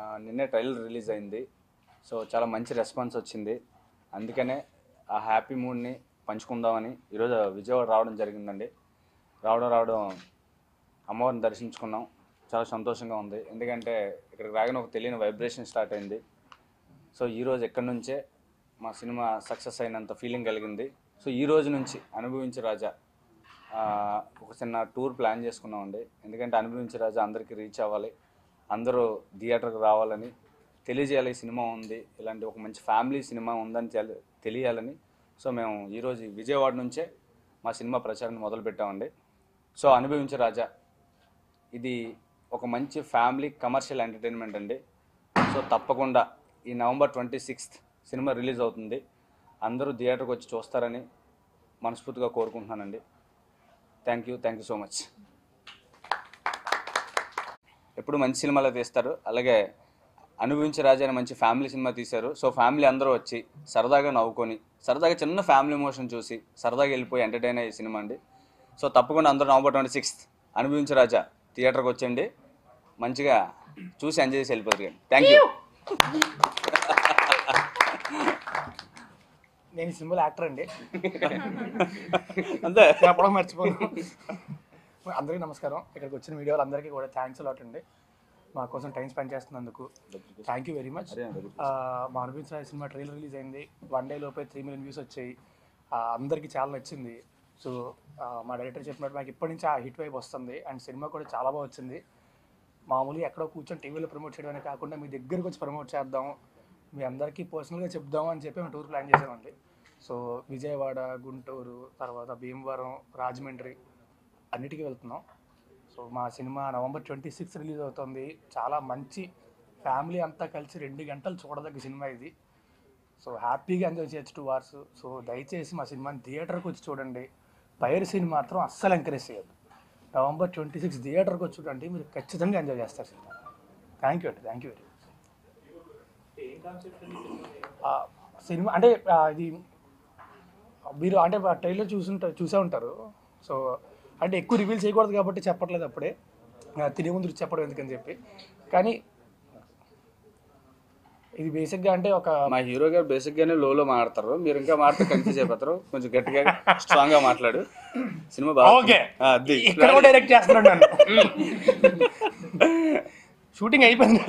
ఆ, నిన్నే trailer release అయింది సో చాలా మంచి రెస్పాన్స్ వచ్చింది అందుకనే ఆ హ్యాపీ మూడ్ని పంచుకుందామని ఈరోజు విజయవాడ రావడం జరిగిందండి రావడం రావడం అమ్మవారిని దర్శించుకున్నాం చాలా సంతోషంగా ఉంది ఎందుకంటే ఇక్కడికి రాగానే ఒక తెలియని వైబ్రేషన్ స్టార్ట్ అయింది సో ఈ రోజు ఎక్కడి నుంచే మా సినిమా సక్సెస్ అయినంత ఫీలింగ్ కలిగింది సో ఈ రోజు నుంచి అనుభవించి రాజా ఆ, ఒక చిన్న టూర్ ప్లాన్ చేసుకున్నామండి ఎందుకంటే అనుభవించి రాజా అందరికీ రీచ్ అవ్వాలి అందరూ థియేటర్కి రావాలని తెలియజేయాలి ఈ సినిమా ఉంది ఇలాంటి ఒక మంచి ఫ్యామిలీ సినిమా ఉందని తెలి- తెలియాలని సో మేము ఈరోజు విజయవాడ నుంచే మా సినిమా ప్రచారం మొదలు పెట్టామండి సో అనుభవించి రాజా ఇది ఒక మంచి ఫ్యామిలీ కమర్షియల్ ఎంటర్టైన్మెంట్ అండి సో తప్పకుండా ఈ November twenty sixth cinema release అవుతుంది అందరూ థియేటర్కి వచ్చి చూస్తారని మనస్ఫూర్తిగా కోరుకుంటున్నానండి thank you thank you so much ఎప్పుడు మంచి సినిమాలు తీస్తారు అలాగే అనుభవించే రాజా అనే మంచి ఫ్యామిలీ సినిమా తీశారు సో ఫ్యామిలీ అందరూ వచ్చి సరదాగా నవ్వుకొని సరదాగా చిన్న ఫ్యామిలీ ఎమోషన్ చూసి సరదాగా వెళ్ళిపోయి ఎంటర్టైన్ అయ్యే సినిమా అండి సో తప్పకుండా అందరూ నవంబర్ ట్వంటీ సిక్స్త్ అనుభవించే రాజా థియేటర్కి వచ్చండి మంచిగా చూసి ఎంజాయ్ చేసి వెళ్ళిపోతారు థ్యాంక్ యూ నేను ఈ సినిమాలో యాక్టర్ అండి అంతే చెప్పడం మర్చిపోను అందరికీ నమస్కారం ఇక్కడికి వచ్చిన మీడియా వాళ్ళందరికీ కూడా థ్యాంక్స్ అలాట్ అండి మా కోసం టైం స్పెండ్ చేస్తున్నందుకు థ్యాంక్ యూ వెరీ మచ్ మా అనిపించిన సినిమా ట్రైలర్ రిలీజ్ అయింది వన్ డే లోపే త్రీ మిలియన్ వ్యూస్ వచ్చాయి ఆ, అందరికీ చాలా నచ్చింది సో ఆ, మా డైరెక్టర్ చెప్పినట్టు మాకు ఇప్పటి నుంచి ఆ హిట్ వైపు వస్తుంది అండ్ సినిమా కూడా చాలా బాగా వచ్చింది మామూలుగా ఎక్కడో కూర్చొని టీవీలో ప్రమోట్ చేయడమే కాకుండా మీ దగ్గరికి వచ్చి ప్రమోట్ చేద్దాం మీ అందరికీ పర్సనల్గా చెప్దాం అని చెప్పి మేము టూర్ ప్లాన్ చేసామండి సో విజయవాడ గుంటూరు తర్వాత భీమవరం రాజమండ్రి అన్నిటికీ వెళ్తున్నాం సో మా cinema November twenty six release అవుతుంది చాలా మంచి ఫ్యామిలీ అంతా కలిసి రెండు గంటలు చూడదగ్గ సినిమా ఇది సో హ్యాపీగా ఎంజాయ్ చేయొచ్చు టూ అవర్స్ సో దయచేసి మా సినిమాని థియేటర్కి వచ్చి చూడండి పైరసీని మాత్రం అస్సలు ఎంకరేజ్ చేయొద్దు నవంబర్ ట్వంటీ సిక్స్ థియేటర్కి వచ్చి చూడండి మీరు ఖచ్చితంగా ఎంజాయ్ చేస్తారు సినిమా థ్యాంక్ యూ అండి థ్యాంక్ యూ వెరీ మచ్ సినిమా అంటే ఆ, ఇది మీరు అంటే ట్రైలర్ చూసుంటారు చూసే ఉంటారు సో అంటే ఎక్కువ రివీల్ చేయకూడదు కాబట్టి చెప్పట్లేదు అప్పుడే ఆ, తినే ముందు చెప్పడం ఎందుకని చెప్పి కానీ ఇది బేసిక్గా అంటే ఒక మా హీరో గారు బేసిక్ గానే లోలో మాట్లాడతారు మీరు ఇంకా మాట్లాడితే కన్ఫ్యూజ్ అయిపోతారు కొంచెం గట్టిగా స్ట్రాంగ్ గా మాట్లాడు సినిమా బాగా ఓకే ఆ, అది. ఇక్కడ కూడా డైరెక్ట్ చేస్తున్నాడు నన్ను షూటింగ్ అయిపోయింది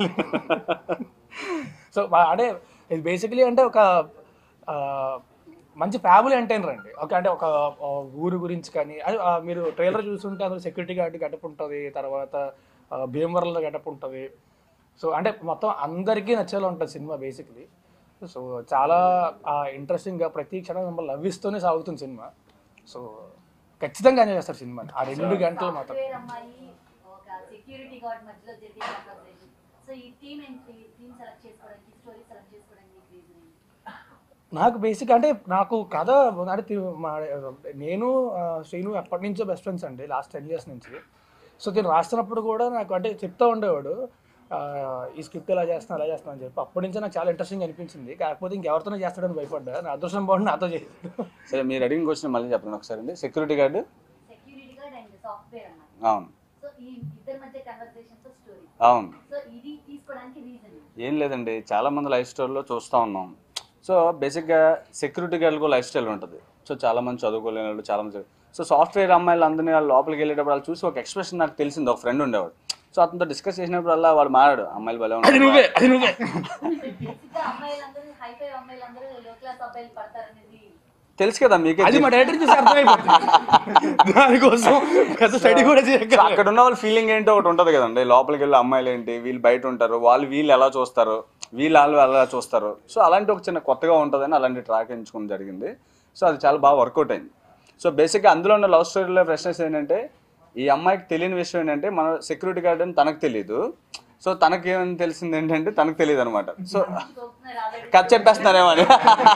సో అంటే ఇది బేసికలీ అంటే ఒక ఆ, మంచి ఫ్యామిలీ ఎంటైనర్ అండి ఒక అంటే ఒక ఆ, ఊరు గురించి కానీ అది ఆ, మీరు ట్రైలర్ చూస్తుంటే అందులో సెక్యూరిటీ గార్డ్ గెటప్ ఉంటుంది తర్వాత ఆ, భీమవరంలో గెటప్ ఉంటుంది సో అంటే మొత్తం అందరికీ నచ్చేలా ఉంటుంది సినిమా బేసిక్లీ సో చాలా ఇంట్రెస్టింగ్గా ప్రతి క్షణం మిమ్మల్ని లవ్విస్తూనే సాగుతుంది సినిమా సో ఖచ్చితంగా ఎంజాయ్ చేస్తారు సినిమాని ఆ రెండు గంటలు మాత్రం సాఫ్ట్వేర్ అమ్మాయి ఒక సెక్యూరిటీ గార్డ్ మధ్యలో జరిగే కాన్వర్సేషన్ సో ఈ టీమ్ ఏంటి టీమ్ సెలెక్ట్ చేసుకోవడానికి స్టోరీ సెలెక్ట్ చేసుకోవడానికి మీకు రీజన్ ఏంటి నాకు బేసిక్ అంటే నాకు కథ అంటే తి- మా నేను ఆ, శ్రీను ఎప్పటి నుంచో బెస్ట్ ఫ్రెండ్స్ అండి లాస్ట్ టెన్ ఇయర్స్ నుంచి సో నేను రాస్తున్నప్పుడు కూడా నాకు అంటే చెప్తా ఉండేవాడు ఆ, ఈ స్క్రిప్ట్ ఎలా చేస్తున్నా ఎలా చేస్తున్నా అని చెప్పి అప్పటి నుంచే నాకు చాలా ఇంట్రెస్టింగ్ అనిపించింది కాకపోతే ఇంకెవరితోనే చేస్తాడని భయపడ్డా నా అదృష్టం బాగుండి నాతో చేస్తాడు సరే మీరు అడిగిన క్వశ్చన్ మళ్ళీ చెప్పండి ఒకసారి అండి security guard security guard and software అన్నమాట అవును సో ఈ ఇద్దరి మధ్య కన్వర్సేషన్ తో స్టోరీ అవును సో ఇది తీసుకోవడానికి రీజన్ ఏం లేదండి చాలా మంది లైఫ్ స్టైల్లో చూస్తూ ఉన్నాం సో బేసిక్గా సెక్యూరిటీ గార్డుకు లైఫ్ స్టైల్ ఉంటుంది సో చాలా మంది చదువుకోలేని వాళ్ళు చాలా మంది సో సాఫ్ట్వేర్ అమ్మాయిలు అందరినీ వాళ్ళు లోపలికి వెళ్ళేటప్పుడు వాళ్ళు చూసి ఒక ఎక్స్ప్రెషన్ నాకు తెలిసింది ఒక ఫ్రెండ్ ఉండేవాడు సో అతనితో డిస్కస్ చేసినప్పుడల్లా వాడు మారాడు అమ్మాయిలు భలే అది నువ్వే ఉంటారు అది నువ్వే బేసిక్ గా అమ్మాయిలందరూ హైఫై అమ్మాయిలందరూ లో క్లాస్ అబ్బాయిలు పడతారనేది తెలుసు కదా మీకే అది మా డైరెక్టర్ చూసి అర్థమైపోతుంది దానికోసం పెద్ద స్టడీ కూడా సో చేయగల అక్కడ ఉన్న వాళ్ళ ఫీలింగ్ ఏంటో ఒకటి ఉంటుంది కదండి లోపలికి వెళ్ళి అమ్మాయిలు ఏంటి వీళ్ళు బయట ఉంటారు వాళ్ళు వీళ్ళు ఎలా చూస్తారు వీళ్ళు వాళ్ళు ఎలా చూస్తారు సో అలాంటి ఒక చిన్న కొత్తగా ఉంటుందని అలాంటి ట్రాక్ ఎంచుకోవడం జరిగింది సో అది చాలా బాగా వర్కౌట్ అయింది సో బేసిక్గా అందులో ఉన్న లవ్ స్టోరీలో ఫ్రెష్నెస్ ఏంటంటే ఈ అమ్మాయికి తెలియని విషయం ఏంటంటే మన సెక్యూరిటీ గార్డ్ అని తనకు తెలియదు సో తనకి ఏమని తెలిసింది ఏంటంటే తనకు తెలియదు అనమాట సో చూస్తున్నారు ఆల్రెడీ కథ చెప్పేస్తున్నారేమో అని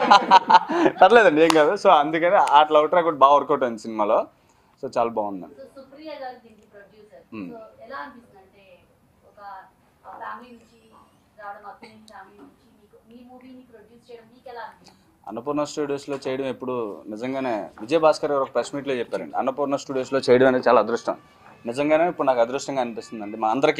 పర్లేదండి ఏం కాదు సో అందుకని ఆ లవ్ ట్రాక్ కూడా బాగా వర్కౌట్ అయింది సినిమాలో సో చాలా బాగుందండి సో సుప్రియ గారు దీనికి ప్రొడ్యూసర్ Hmm. సో ఎలా అనిపిస్తుంది అంటే ఒక ఫ్యామిలీ నుంచి రావడం అప్పటి ఫ్యామిలీ నుంచి మీకు మీ మూవీని ప్రొడ్యూస్ చేయడం మీకు ఎలా అనిపిస్తుంది అన్నపూర్ణ స్టూడియోస్లో చేయడం ఎప్పుడు నిజంగానే విజయ్ భాస్కర్ గారు ఒక ప్రెస్ మీట్లో చెప్పారండి అన్నపూర్ణ స్టూడియోస్లో చేయడం అనేది చాలా అదృష్టం నిజంగానే ఇప్పుడు నాకు అదృష్టంగా అనిపిస్తుందండి మా అందరికీ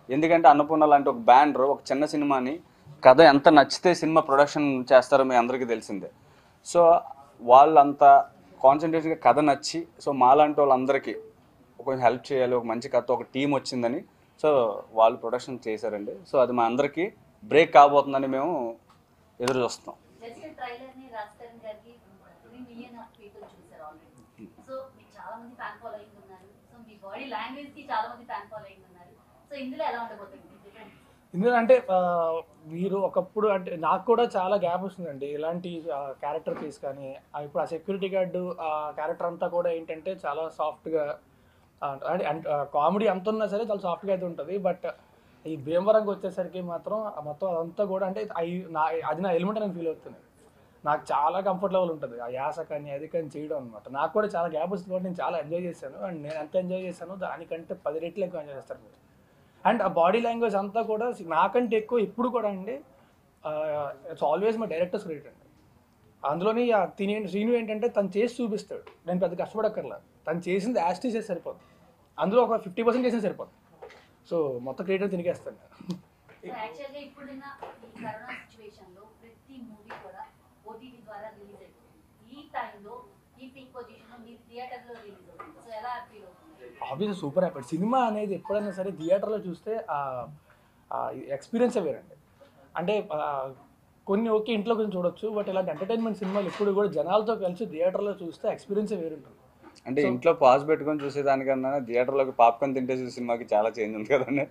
ఎందుకంటే అన్నపూర్ణ లాంటి ఒక బ్యాండర్ ఒక చిన్న సినిమాని కథ ఎంత నచ్చితే సినిమా ప్రొడక్షన్ చేస్తారో మీ అందరికీ తెలిసిందే సో వాళ్ళంతా కాన్సన్ట్రేట్గా కథ నచ్చి సో మాలాంటి వాళ్ళందరికీ కొంచెం హెల్ప్ చేయాలి ఒక మంచి కథ ఒక టీం వచ్చిందని సో వాళ్ళు ప్రొడక్షన్ చేశారండి సో అది మా అందరికీ బ్రేక్ కాబోతుందని మేము ఎదురు చూస్తాం జస్ట్ ట్రైలర్ ని రాజకరణ్ గారికి త్రీ మిలియన్ ఆఫ్ పీపుల్ చూసారు ఆల్రెడీ సో మీకు చాలా మంది ఫ్యాన్ ఫాలోయింగ్ ఉన్నారు సో మీ బాడీ లాంగ్వేజ్ కి చాలా మంది ఫ్యాన్ ఫాలోయింగ్ ఉన్నారు సో ఇందులో ఎలా ఉండబోతుంది Different. ఇందులో అంటే ఆ, మీరు ఒకప్పుడు అంటే నాకు కూడా చాలా గ్యాప్ వస్తుందండి ఇలాంటి క్యారెక్టర్ కేస్ కానీ ఆ ఇప్పుడు ఆ సెక్యూరిటీ గార్డు ఆ క్యారెక్టర్ అంతా కూడా ఏంటంటే చాలా సాఫ్ట్గా అంటే కామెడీ అంత ఉన్నా సరే చాలా సాఫ్ట్గా అయితే ఉంటుంది బట్ ఈ భీమవరంకి వచ్చేసరికి మాత్రం ఆ మొత్తం అదంతా కూడా అంటే అయి- నా అది నా ఎలిమెంట్ అని ఫీల్ అవుతుంది నాకు చాలా కంఫర్ట్ లెవెల్ ఉంటుంది ఆ యాస కానీ అది కానీ చేయడం అనమాట నాకు కూడా చాలా గ్యాప్ వస్తుంది కాబట్టి నేను చాలా ఎంజాయ్ చేశాను అండ్ నేను ఎంత ఎంజాయ్ చేశానో దానికంటే పది రెట్లు ఎక్కువ ఎంజాయ్ చేస్తారు మీరు అండ్ ఆ బాడీ లాంగ్వేజ్ అంతా కూడా నాకంటే ఎక్కువ ఇప్పుడు కూడా అండి it's always my directors credit అండి అందులోని ఆ తినే శ్రీను ఏంటంటే తను చేసి చూపిస్తాడు నేను పెద్ద కష్టపడక్కర్లా తను చేసింది యాస్టీ చేసి సరిపోదు అందులో ఒక ఫిఫ్టీ పర్సెంట్ చేసిన సరిపోదు సో మొత్తం క్రియేటర్ తినిగేస్తాను సో యాక్చువల్గా ఇప్పుడున్న ఈ కరోనా సిచ్యువేషన్ లో ప్రతి మూవీ కూడా ఓటీటీ ద్వారా రిలీజ్ అయిపోతుంది ఈ టైంలో ఈ పీక్ పొజిషన్ లో మీరు థియేటర్ లో రిలీజ్ అవుతుంది సో ఎలా ఫీల్ అవుతుంది ఆబ్వియస్ సూపర్ హ్యాపీ సినిమా అనేది ఎప్పుడైనా సరే థియేటర్లో చూస్తే ఎక్స్పీరియన్సే వేరండి అంటే ఆ, కొన్ని ఓకే ఇంట్లో కొంచెం చూడొచ్చు బట్ ఇలాంటి ఎంటర్టైన్మెంట్ సినిమాలు ఎప్పుడు కూడా జనాలతో కలిసి థియేటర్లో చూస్తే ఎక్స్పీరియన్సే వేరుంటుంది అంటే ఇంట్లో పాజ్ పెట్టుకొని చూసేదానికన్నా థియేటర్లోకి పాప్కార్న్ తింటే చూసే సినిమాకి చాలా చేంజ్ ఉంది కదండి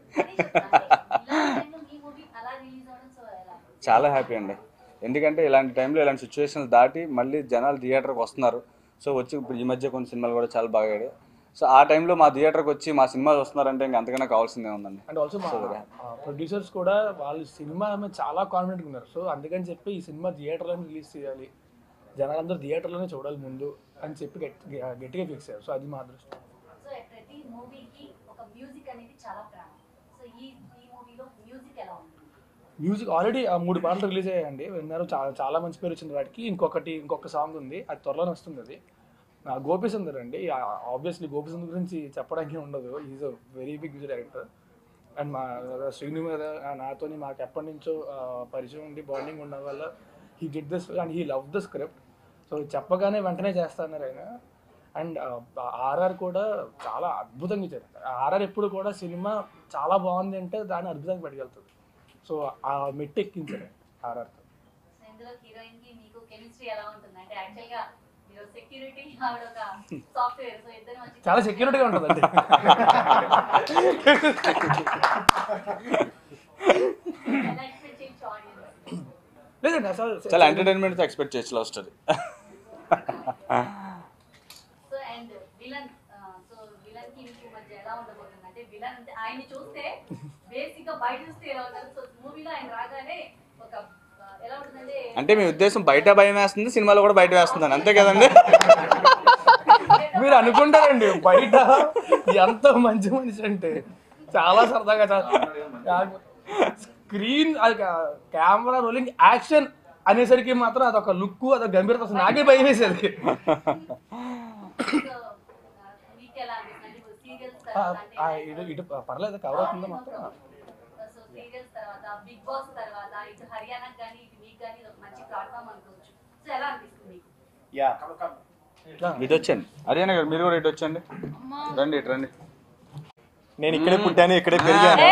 టైంలో మీ మూవీ అలా రిలీజ్ అవ్వడం సో ఎలా చాలా హ్యాపీ అండి ఎందుకంటే ఇలాంటి టైంలో ఇలాంటి సిచ్యువేషన్స్ దాటి మళ్ళీ జనాలు థియేటర్కి వస్తున్నారు సో వచ్చి ఇప్పుడు ఈ మధ్య కొన్ని సినిమాలు కూడా చాలా బాగా ఆడాయి సో ఆ టైంలో మా థియేటర్కి వచ్చి మా సినిమాలు వస్తున్నారంటే ఇంకా అంతకన్నా కావాల్సిందే ఉందండి అండ్ ఆల్సో మా ప్రొడ్యూసర్స్ కూడా వాళ్ళు సినిమా మీద చాలా కాన్ఫిడెంట్గా ఉన్నారు సో అందుకని చెప్పి ఈ సినిమా థియేటర్లోనే రిలీజ్ చేయాలి జనాలందరూ థియేటర్లోనే చూడాలి ముందు అని చెప్పి గట్టి గట్టిగా ఫిక్స్ అయ్యారు సో అది మా అదృష్టం సో ప్రతి మూవీకి ఒక మ్యూజిక్ అనేది చాలా ప్రాణం సో ఈ ఈ మూవీలో మ్యూజిక్ ఎలా ఉంటుంది మ్యూజిక్ ఆల్రెడీ ఆ మూడు పాటలు రిలీజ్ అయ్యాయండి విన్నారు చాలా చాలా మంచి పేరు వచ్చింది వాటికి ఇంకొకటి ఇంకొక సాంగ్ ఉంది అది త్వరలోనే వస్తుంది అది ఆ, గోపిసుందర్ అండి ఆబ్వియస్లీ గోపిసుందర్ గురించి చెప్పడానికి ఉండదు is a very big music director and మా శ్రీను మీద ఆ, నాతోని మాకు ఎప్పటి నుంచో ఆ, పరిచయం ఉండి బాండింగ్ ఉండడం వల్ల he did this and he love the script so చెప్పగానే వెంటనే చేస్తున్నారు ఆయన అండ్ ఆర్ఆర్ కూడా చాలా అద్భుతంగా ఇచ్చారు ఆర్ఆర్ ఎప్పుడు కూడా సినిమా చాలా బాగుంది అంటే దాన్ని అద్భుతంగా పట్టుకెళ్తుంది సో ఆ మెట్టు ఎక్కించారు ఆర్ఆర్తో సో ఇందులో హీరోయిన్ కి మీకు కెమిస్ట్రీ ఎలా ఉంటుంది అంటే యాక్చువల్ గా మీరు సెక్యూరిటీ ఆవిడ ఒక సాఫ్ట్వేర్ సో ఇద్దరు వచ్చి చాలా సెక్యూరిటీగా ఉంటుందండి ఎలా ఎక్స్పెక్ట్ చేయొచ్చు ఆడియన్స్ లేదండి అసలు చాలా ఎంటర్టైన్మెంట్ ఎక్స్పెక్ట్ చేయొచ్చు love story so and villain so villain కి మీకు మధ్య ఎలా ఉండబోతుంది అంటే విలన్ అంటే ఆయన్ని చూస్తే బేసిక్ గా బయట చూస్తే ఎలా ఉంటారు సో మూవీలో ఆయన రాగానే ఒక ఆ, ఎలా ఉంటుందంటే అంటే మీ ఉద్దేశం బయట భయం వేస్తుంది సినిమాలో కూడా బయట వేస్తుందని అంతే కదండి మీరు అనుకుంటారండి బయట ఎంత మంచి మనిషి అంటే చాలా సరదాగా స్క్రీన్ కెమెరా రోలింగ్ యాక్షన్ అనేసరికి మాత్రం అదొక లుక్ అదొక గంభీరత అసలు నాకే భయం వేసేది సో మీకు ఎలా అనిపిస్తుంది అంటే సీరియల్స్ ఆ, తర్వాత ఆ, అంటే ఇటు ఇటు పర్లేదు కవర్ అవుతుందా మొత్తం సో సీరియల్స్ తర్వాత బిగ్ బాస్ తర్వాత ఇటు హర్యానాకి కానీ ఇటు మీకు కానీ ఇది ఒక మంచి ప్లాట్ఫామ్ అనుకోవచ్చు సో ఎలా అనిపిస్తుంది మీకు యా ఇటు వచ్చండి హర్యానా గారు మీరు కూడా ఇటు వచ్చండి రండి ఇటు రండి నేను ఇక్కడే పుట్టాను ఇక్కడే పెరిగాను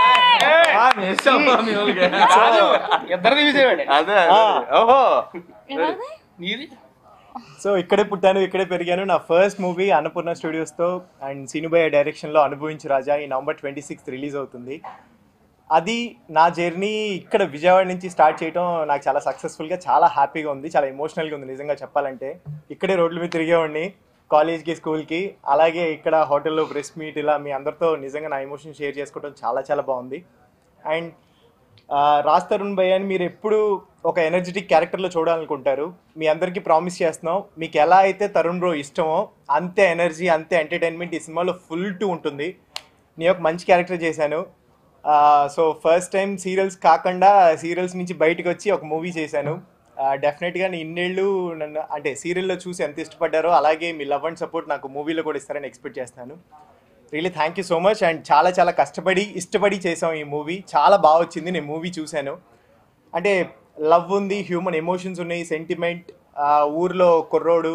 ఇద్దరు తీసేవాడి అదే అదే. ఓహో నీది సో ఇక్కడే పుట్టాను ఇక్కడే పెరిగాను నా ఫస్ట్ మూవీ అన్నపూర్ణ స్టూడియోస్తో అండ్ సీనుభయ్య డైరెక్షన్లో అనుభవించు రాజా ఈ నవంబర్ ట్వంటీ సిక్స్త్ రిలీజ్ అవుతుంది అది నా జర్నీ ఇక్కడ విజయవాడ నుంచి స్టార్ట్ చేయడం నాకు చాలా సక్సెస్ఫుల్గా చాలా హ్యాపీగా ఉంది చాలా ఎమోషనల్గా ఉంది నిజంగా చెప్పాలంటే ఇక్కడే రోడ్ల మీద తిరిగేవాడిని కాలేజ్కి స్కూల్కి అలాగే ఇక్కడ హోటల్లో ప్రెస్ మీట్ ఇలా మీ అందరితో నిజంగా నా ఎమోషన్ షేర్ చేసుకోవడం చాలా చాలా బాగుంది అండ్ ఆ, రాజ్ తరుణ్ భయ్య అని మీరు ఎప్పుడు ఒక ఎనర్జెటిక్ క్యారెక్టర్లో చూడాలనుకుంటారు మీ అందరికీ ప్రామిస్ చేస్తున్నాం మీకు ఎలా అయితే తరుణ్ బ్రో ఇష్టమో అంతే ఎనర్జీ అంతే ఎంటర్టైన్మెంట్ ఈ సినిమాలో ఫుల్ టు ఉంటుంది నేను ఒక మంచి క్యారెక్టర్ చేశాను సో ఫస్ట్ టైం సీరియల్స్ కాకుండా సీరియల్స్ నుంచి బయటకు వచ్చి ఒక మూవీ చేశాను డెఫినెట్గా నేను ఇన్నేళ్ళు నన్ను అంటే సీరియల్లో చూసి ఎంత ఇష్టపడ్డారో అలాగే మీ లవ్ అండ్ సపోర్ట్ నాకు మూవీలో కూడా ఇస్తారని ఎక్స్పెక్ట్ చేస్తాను really thank you so much and చాలా చాలా కష్టపడి ఇష్టపడి చేసాం ఈ మూవీ చాలా బాగా వచ్చింది నేను మూవీ చూశాను అంటే లవ్ ఉంది హ్యూమన్ ఎమోషన్స్ ఉన్నాయి సెంటిమెంట్ ఊర్లో కుర్రోడు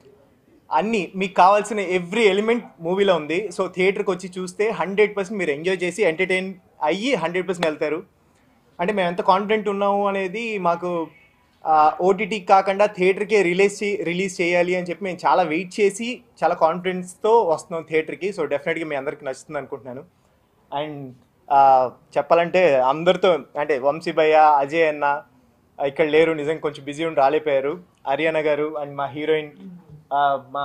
అన్నీ మీకు కావాల్సిన ఎవ్రీ ఎలిమెంట్ మూవీలో ఉంది సో థియేటర్కి వచ్చి చూస్తే హండ్రెడ్ పర్సెంట్ మీరు ఎంజాయ్ చేసి ఎంటర్టైన్ అయ్యి హండ్రెడ్ పర్సెంట్ వెళ్తారు అంటే మేము ఎంత కాన్ఫిడెంట్ ఉన్నాము అనేది మాకు ఓటీటీ కాకుండా థియేటర్కే రిలీజ్ చే రిలీజ్ చేయాలి అని చెప్పి మేము చాలా వెయిట్ చేసి చాలా కాన్ఫిడెన్స్తో వస్తున్నాం థియేటర్కి సో డెఫినెట్గా మీ అందరికి నచ్చుతుంది అనుకుంటున్నాను అండ్ చెప్పాలంటే అందరితో అంటే వంశీ భయ్య అజయ్ అన్న ఇక్కడ లేరు నిజంగా కొంచెం బిజీ ఉండి రాలేపోయారు హరియానా గారు అండ్ మా హీరోయిన్ మా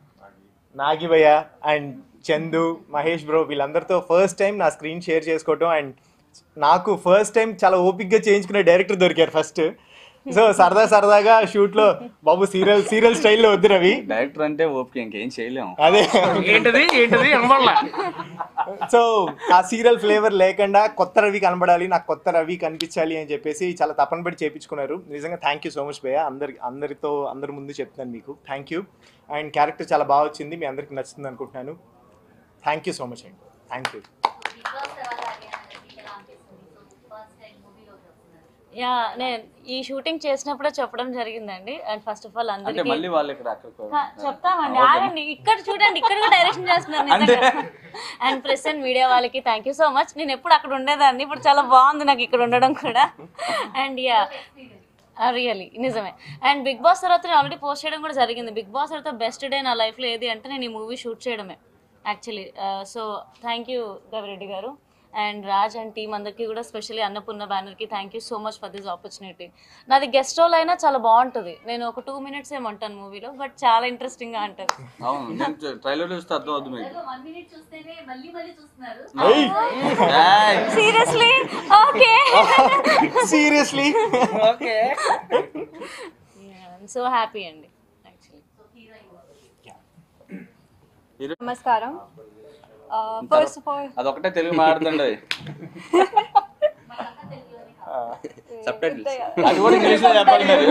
నాగి భయ్య అండ్ చందు మహేష్ బ్రో వీళ్ళందరితో ఫస్ట్ టైం నా స్క్రీన్ షేర్ చేసుకోవటం అండ్ నాకు ఫస్ట్ టైం చాలా ఓపిక్గా చేయించుకునే డైరెక్టర్ దొరికారు ఫస్ట్ సో సరదా సరదాగా షూట్లో బాబు సీరియల్ సీరియల్ స్టైల్లో వద్దు రవి డైరెక్టర్ అంటే ఓపిక ఇంకేం చేయలేము అదే ఏంటిది ఏంటిది అనబడలా సో ఆ సీరియల్ ఫ్లేవర్ లేకుండా కొత్త రవి కనబడాలి నాకు కొత్త రవి కనిపించాలి అని చెప్పేసి చాలా తపన పడి చేపించుకున్నారు నిజంగా థ్యాంక్ యూ సో మచ్ భయ్య అందరి అందరితో అందరి ముందు చెప్తున్నాను మీకు థ్యాంక్ యూ అండ్ క్యారెక్టర్ చాలా బాగా వచ్చింది మీ అందరికి నచ్చుతుంది అనుకుంటున్నాను థ్యాంక్ యూ సో మచ్ అండి థ్యాంక్ యూ బిగ్ బాస్ తర్వాత హర్యానా గారికి ఎలా అనిపిస్తుంది సో ఫస్ట్ టైం మూవీలో వస్తున్నారు యా నేను ఈ షూటింగ్ చేసినప్పుడే చెప్పడం జరిగిందండి అండ్ ఫస్ట్ ఆఫ్ ఆల్ అంటే అందరికీ మళ్ళీ వాళ్ళు ఇక్కడ అక్కడికి హ, చెప్తామండి ఆగండి ఇక్కడ చూడండి ఇక్కడ కూడా డైరెక్షన్ చేస్తున్నారు నిజంగా అండ్ ప్రెస్ అండ్ మీడియా వాళ్ళకి థ్యాంక్ యూ సో మచ్ నేను ఎప్పుడు అక్కడ ఉండేదాన్ని ఇప్పుడు చాలా బాగుంది నాకు ఇక్కడ ఉండడం కూడా అండ్ యా రియలీ నిజమే అండ్ బిగ్ బాస్ తర్వాత నేను ఆల్రెడీ పోస్ట్ చేయడం కూడా జరిగింది బిగ్ బాస్ తర్వాత బెస్ట్ డే నా లైఫ్లో ఏది అంటే నేను ఈ మూవీ షూట్ చేయడమే actually so thank you Gavireddy గారు అండ్ రాజ్ అండ్ టీమ్ అందరికీ కూడా స్పెషల్లీ అన్నపూర్ణ బ్యానర్కి thank you so much for this opportunity నాది గెస్ట్ రోల్ అయినా చాలా బాగుంటుంది నేను ఒక టూ మినిట్స్ ఏమంటాను మూవీలో బట్ చాలా ఇంట్రెస్టింగ్గా ఉంటుంది అవును నేను ట్రైలర్ చూస్తే అర్థం అవుతుంది మీకు వన్ మినిట్ చూస్తేనే మళ్ళీ మళ్ళీ చూస్తున్నారు ఏయ్! Seriously okay seriously so happy అండి యాక్చువల్లీ నమస్కారం ఫస్ట్ ఆఫ్ ఆల్ అదొకటే తెలుగు మాట్లాడుతుండే అది కూడా ఇంగ్లీష్ లో చెప్పాలి మీరు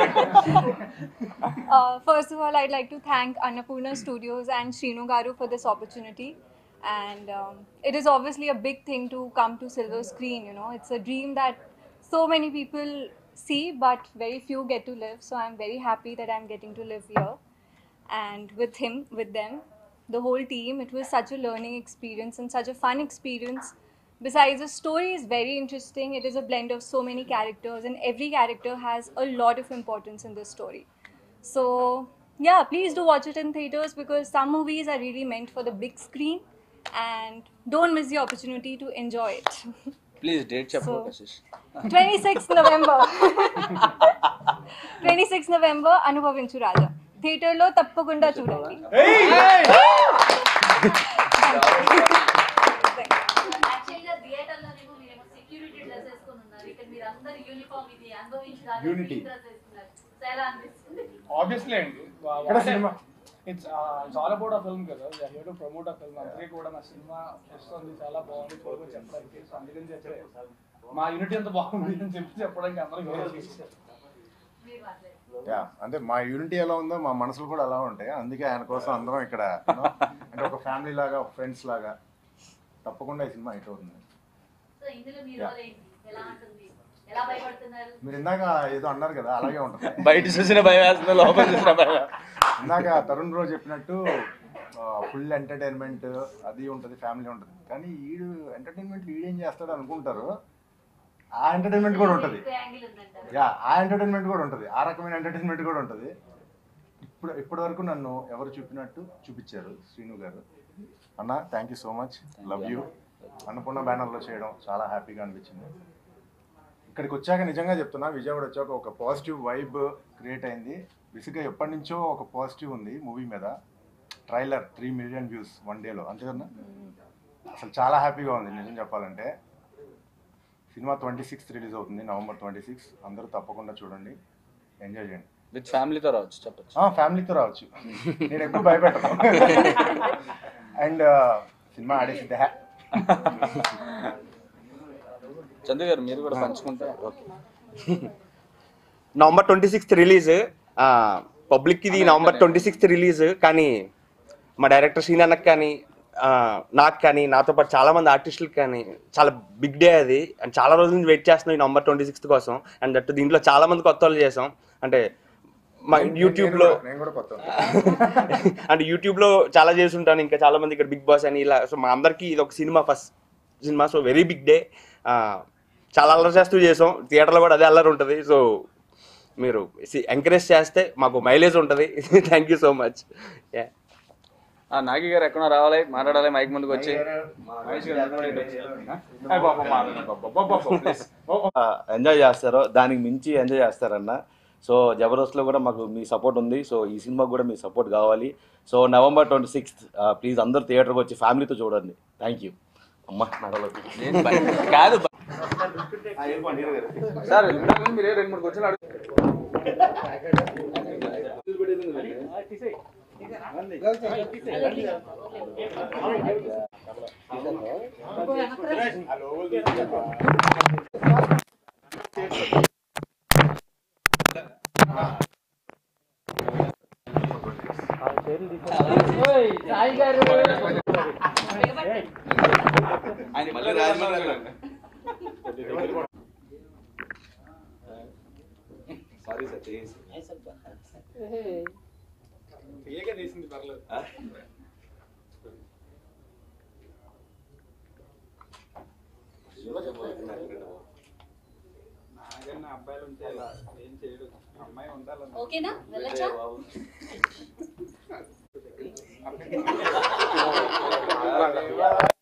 first of all, I'd like to thank Annapurna Studios and Srinu Garu for this opportunity. And um, it is obviously a big thing to come to silver screen. You know, it's a dream that so many people see, but very few get to live. So I'm very happy that I'm getting to live here. And with him, with them, the whole team, it was such a learning experience and such a fun experience. Besides, the story is very interesting. It is a blend of so many characters, and every character has a lot of importance in this story. So, yeah, please do watch it in theaters because some movies are really meant for the big screen, and don't miss the opportunity to enjoy it. Please date చెప్పు So- Kashish 26th November. 26th November, అనుభవించు రాజా థియేటర్లో తప్పకుండా చూడండి actual గా theatre లోనేమో మీరేమో security dress వేసుకొని ఉన్నారు ఇక్కడ మీరు అందరు యూనిఫామ్ ఇది అనుభవించడానికి Unity. డ్రెస్ వేసుకున్నారు సో ఎలా అనిపిస్తుంది ఆబ్వియస్లీ అండి it's it's all about a film కదా here to promote a film అందరికీ కూడా నా సినిమా వస్తుంది చాలా బాగుంది చూడమని చెప్పడానికి సో అందుకని చెప్పి మా యూనిటీ అంత బాగుంది అని చెప్పి చెప్పడానికి అందరం మీరు మాట్లాడండి యా అంటే మా యూనిటీ ఎలా ఉందో మా మనసులు కూడా అలా ఉంటాయి అందుకే ఆయన కోసం అందరం ఇక్కడ you know, అంటే ఒక ఫ్యామిలీ లాగా ఒక ఫ్రెండ్స్ లాగా తప్పకుండా ఈ సినిమా హిట్ అవుతుంది సో ఇందులో మీ రోల్ ఏంటి ఎలా ఉంటుంది ఎలా భయపడుతున్నారు మీరు ఇందాక ఏదో అన్నారు కదా అలాగే ఉంటుంది బయట చూసిన భయం వేస్తుంది లోపల చూసిన భయం ఇందాక తరుణ్ రోజు చెప్పినట్టు ఫుల్ ఎంటర్టైన్మెంట్ అది ఉంటుంది ఫ్యామిలీ ఉంటుంది కానీ ఈడు ఎంటర్టైన్మెంట్ ఈడేం చేస్తాడు అనుకుంటారు ఆ ఎంటర్టైన్మెంట్ కూడా ఉంటుంది యాంగిల్ ఉందంటారు యా ఆ ఎంటర్టైన్మెంట్ కూడా ఉంటుంది ఆ రకమైన ఎంటర్టైన్మెంట్ కూడా ఉంటుంది ఇప్పుడు ఇప్పటి వరకు నన్ను ఎవరు చూపినట్టు చూపించారు శ్రీను గారు అన్న thank you so much love you Annapurna బ్యానర్లో చేయడం చాలా హ్యాపీగా అనిపించింది ఇక్కడికి వచ్చాక నిజంగా చెప్తున్నా విజయవాడ వచ్చాక ఒక పాజిటివ్ వైబ్ క్రియేట్ అయింది బేసిక్గా ఎప్పటి నుంచో ఒక పాజిటివ్ ఉంది మూవీ మీద trailer three million views one డేలో అంతేకన్నా అసలు చాలా హ్యాపీగా ఉంది నిజం చెప్పాలంటే సినిమా ట్వంటీ సిక్స్త్ రిలీజ్ అవుతుంది నవంబర్ ట్వంటీ సిక్స్ అందరూ తప్పకుండా చూడండి ఎంజాయ్ చేయండి విత్ ఫ్యామిలీతో రావచ్చు చెప్పచ్చు ఆ, ఫ్యామిలీతో రావచ్చు నేను ఎప్పుడు భయపెట్టను అండ్ సినిమా ఆడేసిద్దా చంద్ర గారు మీరు కూడా పంచుకుంటే okay November twenty sixth release public ఇది నవంబర్ ట్వంటీ సిక్స్త్ రిలీజ్ కానీ మా డైరెక్టర్ సీన్ అన్నకు కానీ ఆ, నాకు కానీ నాతో పాటు చాలా మంది ఆర్టిస్టులకి కానీ చాలా బిగ్ డే అది అండ్ చాలా రోజుల నుంచి వెయిట్ చేస్తున్నాం ఈ నంబర్ ట్వంటీ సిక్స్త్ కోసం అండ్ దట్ దీంట్లో చాలా మంది కొత్త వాళ్ళు చేసాం అంటే మా యూట్యూబ్లో నేను కూడా కొత్త అంటే యూట్యూబ్లో చాలా చేసి ఉంటాను ఇంకా చాలా మంది ఇక్కడ బిగ్ బాస్ అని ఇలా సో మా అందరికీ ఇది ఒక సినిమా ఫస్ట్ సినిమా సో వెరీ బిగ్ డే చాలా అల్లరి చేస్తూ చేసాం థియేటర్లో కూడా అదే అల్లరి ఉంటుంది సో మీరు ఎంకరేజ్ చేస్తే మాకు మైలేజ్ ఉంటుంది thank you so much yeah uh Nagi గారు ఎక్కడ రావాలి మాట్లాడాలి మైక్ ముందుకు వచ్చి ఎంజాయ్ చేస్తారో దానికి మించి ఎంజాయ్ చేస్తారన్న సో జబర్దస్త్లో కూడా మాకు మీ సపోర్ట్ ఉంది సో ఈ సినిమాకి కూడా మీ సపోర్ట్ కావాలి so November twenty sixth please అందరూ థియేటర్కి వచ్చి ఫ్యామిలీతో చూడండి థ్యాంక్ యూ అమ్మ నడవలేదు నేను బయ- కాదు బ- సార్ ఇంతకు మీరే రెండు మూడు క్వశ్చన్లు అడుగు ఆయన మళ్ళీ రాజమండ్రి సారీ సార్ చేసి ఓకేనా వెళ్ళచ్చా బాబు